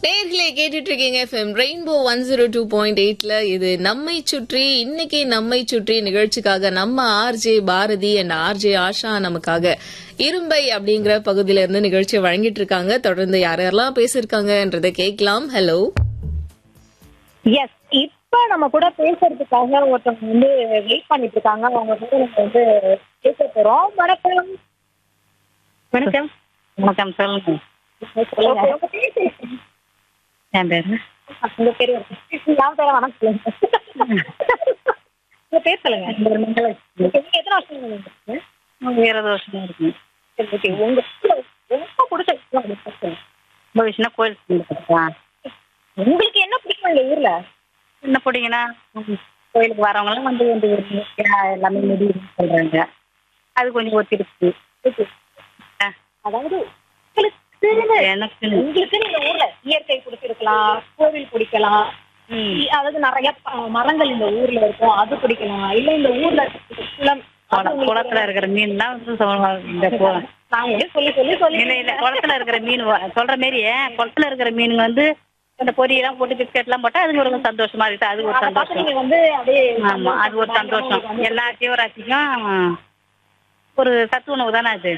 நேர்களே கேட்டுட்டு இருக்கீங்க FM rainbow one zero two point எயிட்ல இது நம்மை சுற்றி இன்னைக்கு நம்மை சுற்றி நிகழ்ச்சிக்காக நம்ம RJ Bharathi and RJ Asha நமக்காக இரும்பை அப்படிங்கிற பகுதியில இருந்து நிகழ்ச்சியை வழங்கிட்டு இருக்காங்க தொடர்ந்து யார் யாரெல்லாம் பேசியிருக்காங்கன்றதை கேட்கலாம் ஹலோ எஸ் இப்ப நம்ம கூட பேசுறதுக்காக ஒருத்தவங்க வந்து வெயிட் பண்ணிட்டு இருக்காங்க அவங்க கூட நம்ம வந்து பேச போறோம் வணக்கம் வணக்கம் வணக்கம் சொல்லுங்க சொல்லுங்க உங்க பேர் சொல்லுங்க. என் பேரு உங்க பேர் வருது. என் பேரை வணக்கம் சொல்லுங்க உங்க பேர் சொல்லுங்க நீங்க எத்தனை வருஷம் இருக்கு? இருபது வருஷமா இருக்கு சரி, okay. உங்க ரொம்ப பிடிச்ச விஷயம் அப்படி சொல்லுங்க. ரொம்ப விஷயம் கோயில் சொல்லிருக்கா உங்களுக்கு என்ன பிடிக்கும் இந்த ஊர்ல என்ன பிடிக்குன்னா கோயிலுக்கு வரவங்களாம் வந்து வந்து எல்லாமே முடியுதுன்னு சொல்றாங்க அது கொஞ்சம் ஒத்திருக்கு ஆ, அதாவது உங்களுக்கு எனக்கு உங்களுக்கு இந்த ஊர்ல இயற்கை பிடிச்சிருக்கலாம் கோவில் பிடிக்கலாம் ம், இ- அதாவது நிறைய ப- மரங்கள் இந்த ஊர்ல இருக்கும் அது பிடிக்கலாம் இல்ல இந்த ஊர்ல இருக்கிற குளம் அது குள- உங்களுக்கு குளத்துல இருக்கிற மீன்லாம் வந்து சொல்லுவாங்க. இந்த கு- நான் வந்து சொல்லி சொல்லி சொல்லி இல்ல இல்ல குளத்துல இருக்கிற மீன் வ- சொல்ற மாரி குளத்துல இருக்கிற மீனுங்க வந்து அந்த பொரியெல்லாம் போட்டு பிஸ்கெட் எல்லாம் போட்டா அது ஒரு சந்தோஷமா இருக்கு அது ஒரு அதை பார்த்து சந்தோஷம் நீங்க வந்து அப்படியே ஆமா அது ஒரு சந்தோஷம் எல்லா ஜீவராசிக்கும் ஒரு சத்து உணவு தானே அது